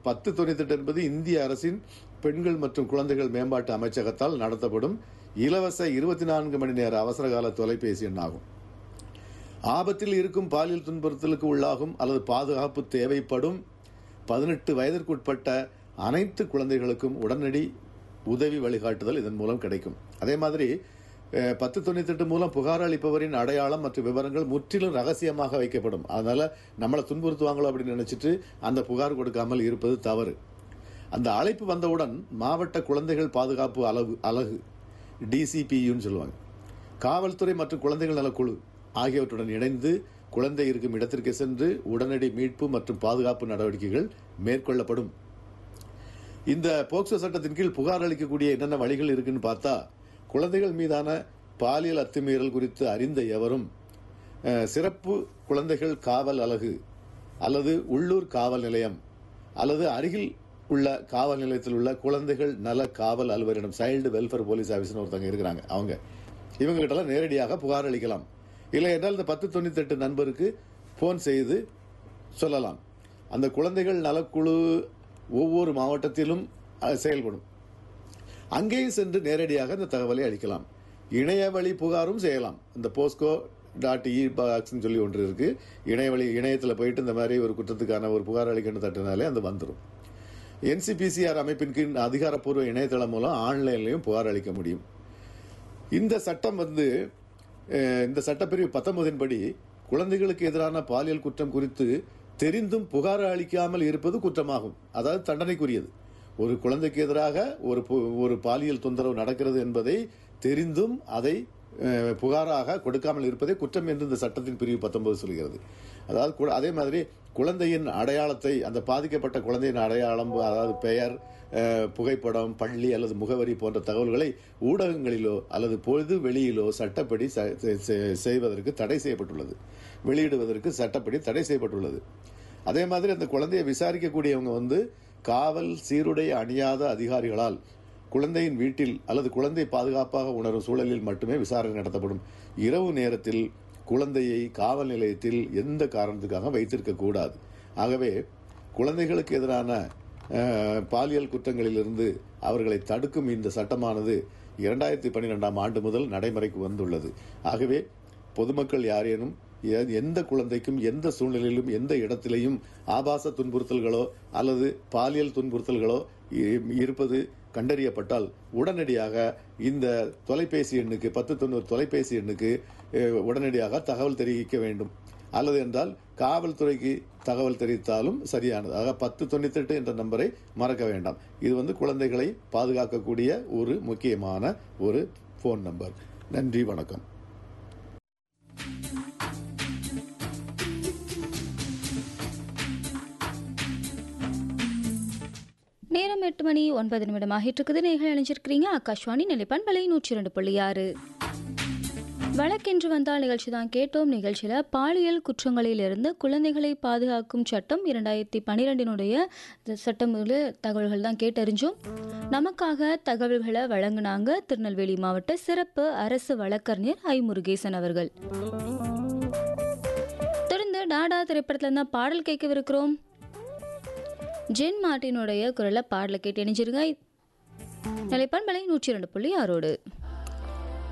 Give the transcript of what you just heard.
பத்து தொண்ணூத்தெட்டு என்பது இந்திய அரசின் பெண்கள் மற்றும் குழந்தைகள் மேம்பாட்டு அமைச்சகத்தால் நடத்தப்படும் இலவச இருபத்தி நான்கு மணி நேர அவசரகால தொலைபேசி எண்ணாகும் ஆபத்தில் இருக்கும் பாலியல் துன்புறுத்தலுக்கு உள்ளாகும் அல்லது பாதுகாப்பு தேவைப்படும் பதினெட்டு வயதிற்குட்பட்ட அனைத்து குழந்தைகளுக்கும் உடனடி உதவி வழிகாட்டுதல் இதன் மூலம் கிடைக்கும் அதே மாதிரி அஹ், பத்து தொண்ணூத்தெட்டு மூலம் புகார் அளிப்பவரின் அடையாளம் மற்றும் விவரங்கள் முற்றிலும் ரகசியமாக வைக்கப்படும் அதனால நம்மளை துன்புறுத்துவாங்களோ அப்படின்னு நினைச்சிட்டு அந்த புகார் கொடுக்காமல் இருப்பது தவறு அந்த அழைப்பு வந்தவுடன் மாவட்ட குழந்தைகள் பாதுகாப்பு அலகு அலகு டிசிபியுன்னு சொல்லுவாங்க காவல்துறை மற்றும் குழந்தைகள் நலக்குழு ஆகியவற்றுடன் இணைந்து குழந்தை இருக்கும் இடத்திற்கு சென்று உடனடி மீட்பு மற்றும் பாதுகாப்பு நடவடிக்கைகள் மேற்கொள்ளப்படும் இந்த போக்சோ சட்டத்தின் கீழ் புகார் அளிக்கக்கூடிய என்னென்ன வழிகள் இருக்குன்னு பார்த்தா குழந்தைகள் மீதான பாலியல் அத்துமீறல் குறித்து அறிந்த எவரும் அஹ், சிறப்பு குழந்தைகள் காவல் அலகு அல்லது உள்ளூர் காவல் நிலையம் அல்லது அருகில் உள்ள காவல் நிலையத்தில் உள்ள குழந்தைகள் நல காவல் அலுவலரிடம் சைல்டு வெல்ஃபேர் போலீஸ் ஆஃபீஸ்னு ஒருத்தங்க இருக்கிறாங்க அவங்க இவங்க கிட்டலாம் நேரடியாக புகார் அளிக்கலாம் இல்லை என்றால் இந்த பத்து தொண்ணூத்தெட்டு நண்பருக்கு ஃபோன் செய்து சொல்லலாம் அந்த குழந்தைகள் நலக்குழு ஒவ்வொரு மாவட்டத்திலும் அஹ், செயல்படும் அங்கேயும் சென்று நேரடியாக இந்த தகவலை அளிக்கலாம் இணைய வழி புகாரும் செய்யலாம் இந்த போஸ்கோ டாட் இ பாக்ஸ்னு சொல்லி ஒன்று இருக்கு இணையவழி இணையத்தில் போயிட்டு இந்த மாதிரி ஒரு குற்றத்துக்கான ஒரு புகார் அளிக்கணும் தட்டினாலே அது வந்துடும் என்சிபிசிஆர் அமைப்பின் கீழ் அதிகாரப்பூர்வ இணையதளம் மூலம் ஆன்லைன்லையும் புகார் அளிக்க முடியும் இந்த சட்டம் வந்து அஹ், இந்த சட்டப்பிரிவு பத்தொன்பதின் படி குழந்தைகளுக்கு எதிரான பாலியல் குற்றம் குறித்து தெரிந்தும் புகார் அளிக்காமல் இருப்பது குற்றமாகும் அதாவது தண்டனைக்குரியது ஒரு குழந்தைக்கு எதிராக ஒரு பு- ஒரு பாலியல் தொந்தரவு நடக்கிறது என்பதை தெரிந்தும் அதை அஹ், புகாராக கொடுக்காமல் இருப்பதே குற்றம் என்று இந்த சட்டத்தின் பிரிவு பத்தொன்பது சொல்கிறது அதாவது கு- அதே மாதிரி குழந்தையின் அடையாளத்தை அந்த பாதிக்கப்பட்ட குழந்தையின் அடையாளம் அதாவது பெயர் அஹ், புகைப்படம் பள்ளி அல்லது முகவரி போன்ற தகவல்களை ஊடகங்களிலோ அல்லது பொது வெளியிலோ சட்டப்படி ச- செ- செ- செய்வதற்கு தடை செய்யப்பட்டுள்ளது வெளியிடுவதற்கு சட்டப்படி தடை செய்யப்பட்டுள்ளது அதே மாதிரி அந்த குழந்தையை விசாரிக்கக்கூடியவங்க வந்து காவல் சீருடை அணியாத அதிகாரிகளால் குழந்தையின் வீட்டில் அல்லது குழந்தை பாதுகாப்பாக உணரும் சூழலில் மட்டுமே விசாரணை நடத்தப்படும் இரவு நேரத்தில் குழந்தையை காவல் நிலையத்தில் எந்த காரணத்துக்காக வைத்திருக்க கூடாது ஆகவே குழந்தைகளுக்கு எதிரான அஹ், பாலியல் குற்றங்களிலிருந்து அவர்களை தடுக்கும் இந்த சட்டமானது இரண்டாயிரத்தி பன்னிரெண்டாம் ஆண்டு முதல் நடைமுறைக்கு வந்துள்ளது ஆகவே பொதுமக்கள் யாரேனும் எ- எந்த குழந்தைக்கும் எந்த சூழ்நிலையிலும் எந்த இடத்திலையும் ஆபாச துன்புறுத்தல்களோ அல்லது பாலியல் துன்புறுத்தல்களோ இ- இருப்பது கண்டறியப்பட்டால் உடனடியாக இந்த தொலைபேசி எண்ணுக்கு பத்து தொண்ணூறு தொலைபேசி எண்ணுக்கு அஹ், உடனடியாக தகவல் தெரிவிக்க வேண்டும் அல்லது என்றால் காவல்துறைக்கு தகவல் தெரிவித்தாலும் சரியானது ஆக பத்து தொண்ணூத்தெட்டு என்ற நம்பரை மறக்க வேண்டாம் இது வந்து குழந்தைகளை பாதுகாக்கக்கூடிய ஒரு முக்கியமான ஒரு ஃபோன் நம்பர் நன்றி வணக்கம் நேரம் எட்டு மணி ஒன்பது நிமிடம் ஆகிட்டு இருக்குது நீங்கள் இணைஞ்சிருக்கிறீங்க ஆகாஷ்வாணி நிலைப்பான் விலை நூற்றி இரண்டு புள்ளி ஆறு வழக்கென்று வந்தால் நிகழ்ச்சி தான் கேட்டோம் நிகழ்ச்சியில் பாலியல் குற்றங்களிலிருந்து குழந்தைகளை பாதுகாக்கும் சட்டம் இரண்டாயிரத்தி பன்னிரெண்டினுடைய சட்டம் தகவல்கள் தான் கேட்டறிஞ்சோம் நமக்காக தகவல்களை வழங்கினாங்க திருநெல்வேலி மாவட்ட சிறப்பு அரசு வழக்கறிஞர் ஐ முருகேசன் அவர்கள் தொடர்ந்து டாடா திரைப்படத்துல இருந்தா பாடல் கேட்கவிருக்கிறோம் ஜென் மார்ட்டினுடைய குரலை பாடலை கேட்டு இணைஞ்சிருங்க நிலைப்பான் மலை நூற்றி இரண்டு புள்ளி ஆறோடு